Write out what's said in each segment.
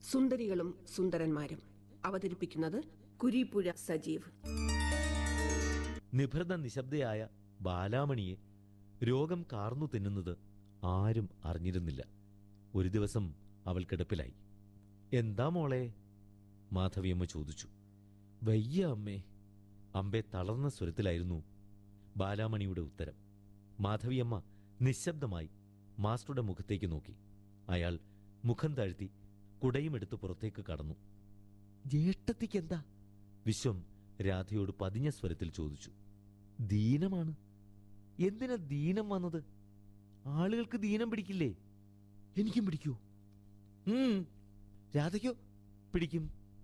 സുന്ദരികളും സുന്ദരന്മാരും അവതരിപ്പിക്കുന്നത് കുരീപ്പുഴ സജീവ് നിഭൃത നിശബ്ദയായ ബാലാമണിയെ രോഗം കാർന്നു തിന്നുന്നത് ആരും അറിഞ്ഞിരുന്നില്ല ഒരു ദിവസം അവൾ കിടപ്പിലായി എന്താ മോളെ മാധവിയമ്മ ചോദിച്ചു വയ്യ അമ്മേ അമ്പെ തളർന്ന സ്വരത്തിലായിരുന്നു ബാലാമണിയുടെ ഉത്തരം മാധവിയമ്മ നിശബ്ദമായി മാസ്റ്ററുടെ മുഖത്തേക്ക് നോക്കി അയാൾ മുഖം താഴ്ത്തി കുടയുമെടുത്ത് പുറത്തേക്ക് കടന്നു ജ്യേഷ്ഠത്തിക്കെന്താ വിശ്വം രാധയോട് പതിഞ്ഞ സ്വരത്തിൽ ചോദിച്ചു ദീനമാണ് എന്തിനാ ദീനം വന്നത് ആളുകൾക്ക് ദീനം പിടിക്കില്ലേ എനിക്കും പിടിക്കൂ ഉം, രാധയ്ക്കോ പിടിക്കും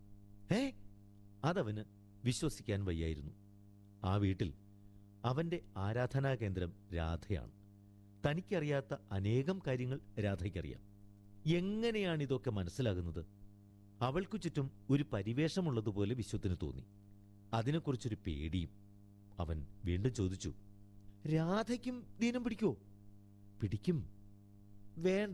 ഏ അതവന് വിശ്വസിക്കാൻ വയ്യായിരുന്നു ആ വീട്ടിൽ അവന്റെ ആരാധനാ കേന്ദ്രം രാധയാണ് തനിക്കറിയാത്ത അനേകം കാര്യങ്ങൾ രാധയ്ക്കറിയാം എങ്ങനെയാണ് ഇതൊക്കെ മനസ്സിലാകുന്നത് അവൾക്കു ചുറ്റും ഒരു പരിവേഷമുള്ളതുപോലെ വിശ്വത്തിന് തോന്നി അതിനെക്കുറിച്ചൊരു പേടിയും അവൻ വീണ്ടും ചോദിച്ചു രാധയ്ക്കും ദീനം പിടിക്കോ പിടിക്കും വേണ്ട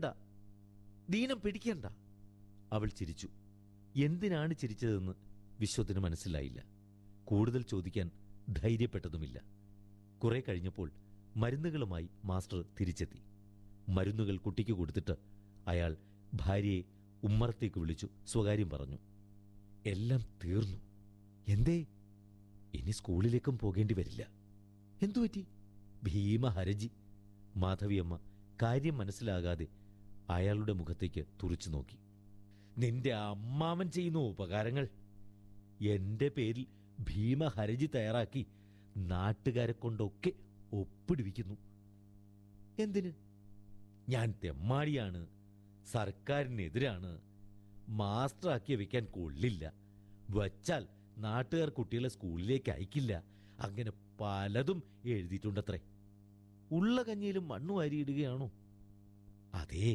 ദീനം പിടിക്കണ്ട അവൾ ചിരിച്ചു എന്തിനാണ് ചിരിച്ചതെന്ന് വിശ്വത്തിന് മനസ്സിലായില്ല കൂടുതൽ ചോദിക്കാൻ ധൈര്യപ്പെട്ടതുമില്ല കുറെ കഴിഞ്ഞപ്പോൾ മരുന്നുകളുമായി മാസ്റ്റർ തിരിച്ചെത്തി മരുന്നുകൾ കുട്ടിക്ക് കൊടുത്തിട്ട് അയാൾ ഭാര്യയെ ഉമ്മറത്തേക്ക് വിളിച്ചു സ്വകാര്യം പറഞ്ഞു എല്ലാം തീർന്നു എന്തേ ഇനി സ്കൂളിലേക്കും പോകേണ്ടി വരില്ല എന്തുപറ്റി ഭീമഹരജി മാധവിയമ്മ കാര്യം മനസ്സിലാകാതെ അയാളുടെ മുഖത്തേക്ക് തുറച്ചു നോക്കി നിന്റെ അമ്മാവൻ ചെയ്യുന്ന ഉപകാരങ്ങൾ എന്റെ പേരിൽ ഭീമഹരജി തയ്യാറാക്കി നാട്ടുകാരെ കൊണ്ടൊക്കെ ഒപ്പിടുവിക്കുന്നു എന്തിന് ഞാൻ തെമ്മാടിയാണ് സർക്കാരിനെതിരാണ് മാസ്റ്ററാക്കി വെക്കാൻ കൊള്ളില്ല വച്ചാൽ നാട്ടുകാർ കുട്ടികളെ സ്കൂളിലേക്ക് അയക്കില്ല അങ്ങനെ പലതും എഴുതിയിട്ടുണ്ടത്രേ ഉള്ള കഞ്ഞിയിലും മണ്ണു വാരിയിടുകയാണോ അതേ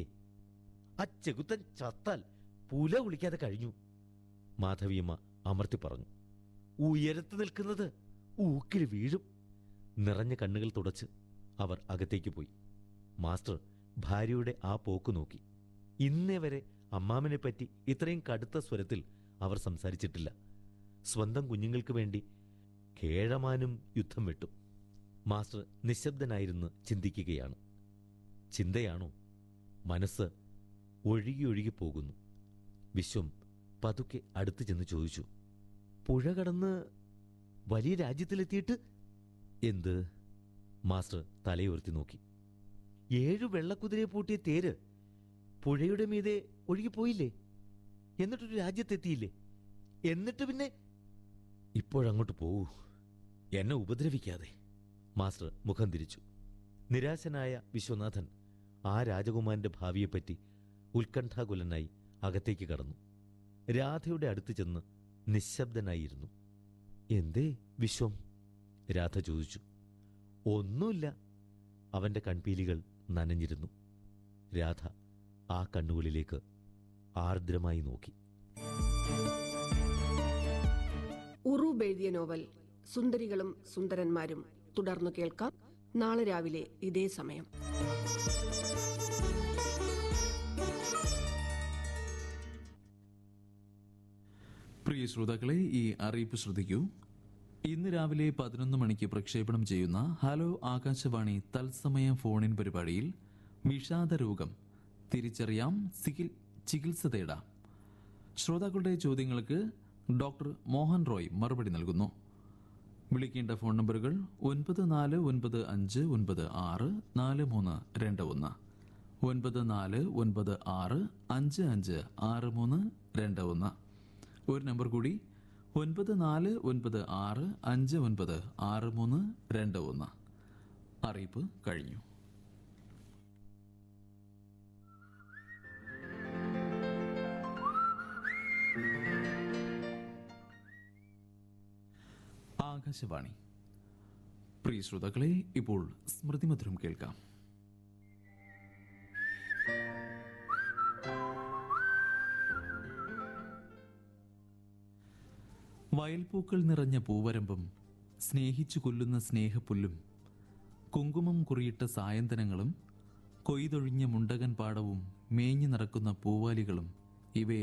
ആ ചെകുത്തൻ ചത്താൽ പുല കുളിക്കാതെ കഴിഞ്ഞു മാധവിയമ്മ അമർത്തി പറഞ്ഞു ഉയരത്ത് നിൽക്കുന്നത് ഊക്കിൽ വീഴും നിറഞ്ഞ കണ്ണുകൾ തുടച്ച് അവർ അകത്തേക്ക് പോയി മാസ്റ്റർ ഭാര്യയുടെ ആ പോക്ക് നോക്കി ഇന്നേ വരെ അമ്മാമനെ പറ്റി ഇത്രയും കടുത്ത സ്വരത്തിൽ അവർ സംസാരിച്ചിട്ടില്ല സ്വന്തം കുഞ്ഞുങ്ങൾക്ക് വേണ്ടി കേഴമാനും യുദ്ധം വെട്ടും മാസ്റ്റർ നിശബ്ദനായിരുന്ന് ചിന്തിക്കുകയാണ് ചിന്തയാണോ മനസ്സ് ഒഴുകി ഒഴുകി പോകുന്നു വിശ്വം പതുക്കെ അടുത്ത് ചെന്ന് ചോദിച്ചു പുഴ കടന്ന് വലിയ രാജ്യത്തിലെത്തിയിട്ട് എന്ത് മാസ്റ്റർ തലയുയർത്തി നോക്കി ഏഴു വെള്ളക്കുതിരയെ പൂട്ടിയ തേര് പുഴയുടെ മീതെ ഒഴുകിപ്പോയില്ലേ എന്നിട്ടൊരു രാജ്യത്തെത്തിയില്ലേ എന്നിട്ട് പിന്നെ ഇപ്പോഴങ്ങോട്ട് പോവൂ എന്നെ ഉപദ്രവിക്കാതെ മാസ്റ്റർ മുഖം തിരിച്ചു നിരാശനായ വിശ്വനാഥൻ ആ രാജകുമാരന്റെ ഭാവിയെപ്പറ്റി ഉത്കണ്ഠാകുലനായി അകത്തേക്ക് കടന്നു രാധയുടെ അടുത്ത് ചെന്ന് നിശബ്ദനായിരുന്നു എന്തേ വിശ്വം രാധ ചോദിച്ചു ഒന്നുമില്ല അവന്റെ കൺപീലികൾ നനഞ്ഞിരുന്നു രാധ ആ കണ്ണുകളിലേക്ക് ആർദ്രമായി നോക്കി ഉറൂബ് എഴുതിയ നോവൽ സുന്ദരികളും സുന്ദരന്മാരും തുടർന്നു കേൾക്കാം നാളെ രാവിലെ ഇതേ സമയം പ്രിയ ശ്രോതാക്കളെ ഈ അറിയിപ്പ് ശ്രദ്ധിക്കൂ ഇന്ന് രാവിലെ പതിനൊന്ന് മണിക്ക് പ്രക്ഷേപണം ചെയ്യുന്ന ഹലോ ആകാശവാണി തത്സമയ ഫോണിൻ പരിപാടിയിൽ വിഷാദ രോഗം തിരിച്ചറിയാം സികിൽ- ചികിത്സ തേടാം ശ്രോതാക്കളുടെ ചോദ്യങ്ങൾക്ക് ഡോക്ടർ മോഹൻ റോയ് മറുപടി നൽകുന്നു വിളിക്കേണ്ട ഫോൺ നമ്പറുകൾ ഒൻപത് നാല് ഒൻപത് അഞ്ച് ഒൻപത് ആറ് നാല് മൂന്ന് രണ്ട് ഒന്ന് ഒൻപത് നാല് ഒൻപത് ആറ് അഞ്ച് അഞ്ച് ആറ് മൂന്ന് രണ്ട് ഒന്ന് ഒരു നമ്പർ കൂടി ഒൻപത് നാല് ഒൻപത് ആറ് അഞ്ച് ഒൻപത് ആറ് മൂന്ന് രണ്ട് ഒന്ന് അറിയിപ്പ് കഴിഞ്ഞു ആകാശവാണി പ്രിയ ശ്രോതാക്കളെ ഇപ്പോൾ സ്മൃതിമധുരം കേൾക്കാം വയൽപ്പൂക്കൾ നിറഞ്ഞ പൂവരമ്പും സ്നേഹിച്ചു കൊല്ലുന്ന സ്നേഹപ്പുല്ലും കുങ്കുമം കുറിയിട്ട സായന്തനങ്ങളും കൊയ്തൊഴിഞ്ഞ മുണ്ടകൻ പാടവും മേഞ്ഞു നടക്കുന്ന പൂവാലികളും ഇവയെ